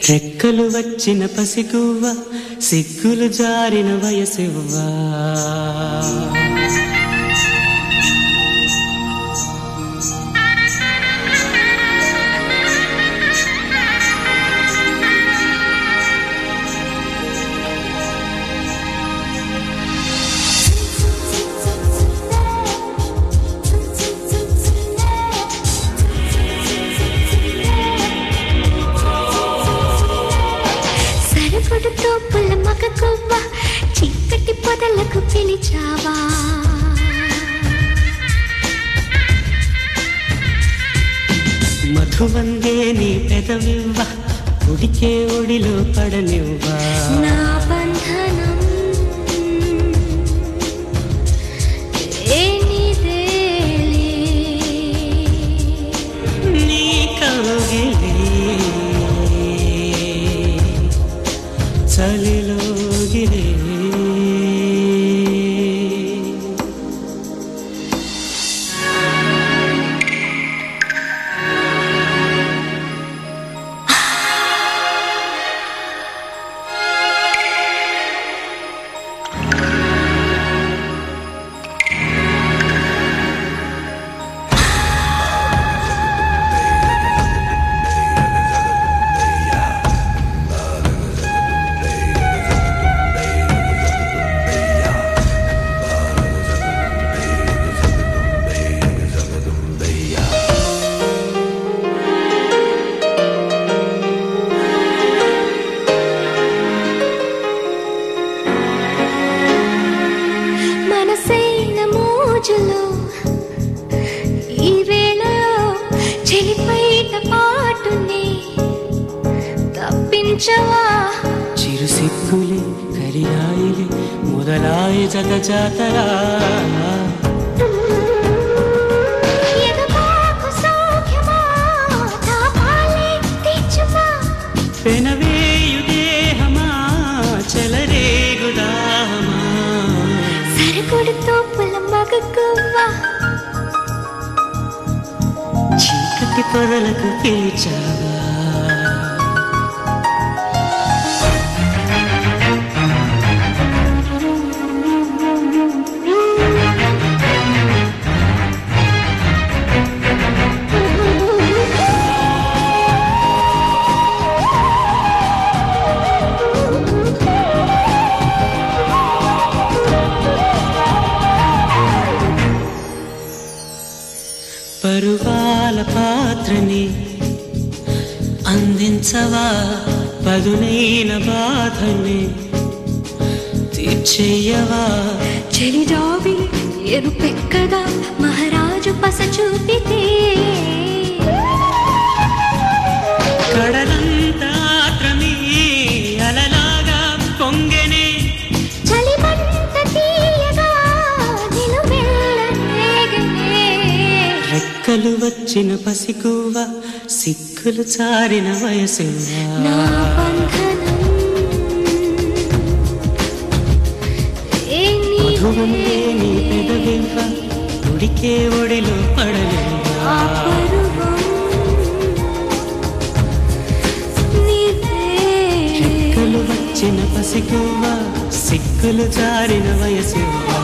రెక్కలు వచ్చిన పసిగువ్వ సిగ్గులు జారిన వయసివ్వా సరుగుడుతో పుల్ల మగ కొవ్వ చీకటి పొదలకు పిలిచావా మధువంగే నీ పెదవివ్వ ఉడికే ఒడిలో పడనివ్వా నా బంధనం ఏ నీదేలే. నీ కౌగిలే చలిలోగిలే మనసైన మోజులో ఈ వేళలో చెలిపైట పాటుని తప్పించవా చిరు సిగ్గులే కరియాయిలే మొదలాయి జగ జాతరా ఎగబాకు సౌఖ్యమా తాపాలే తీర్చుమా పెనవేయు దేహమా చెలరేగుదాహమా సరకుడుతో పుల మగకువ్వా చీకటి పొదలకు పిలిచావా పరువాల పాత్రని అందించవా పదునైన బాధని తీర్చేయవా చెలిరావి ఎరుపెక్కగా మహారాజు పస చూపితే కడలంతా ఆత్రమే అలలాగా పొంగెనే చలిమంట తీయగా నిలువెల్లరేగనే. రెక్కలు వచ్చిన పసిగువ్వ సిక్కులు చారిన వయసువా నా బంధనం ఏ మధువందే నీ నీవే. పెదవివ్వ ఉడికే ఒడిలో ఆ పడలేవా పరువం నీవే. రెక్కలు వచ్చిన పసిగువ్వ సిక్కులు జారిన వయసువా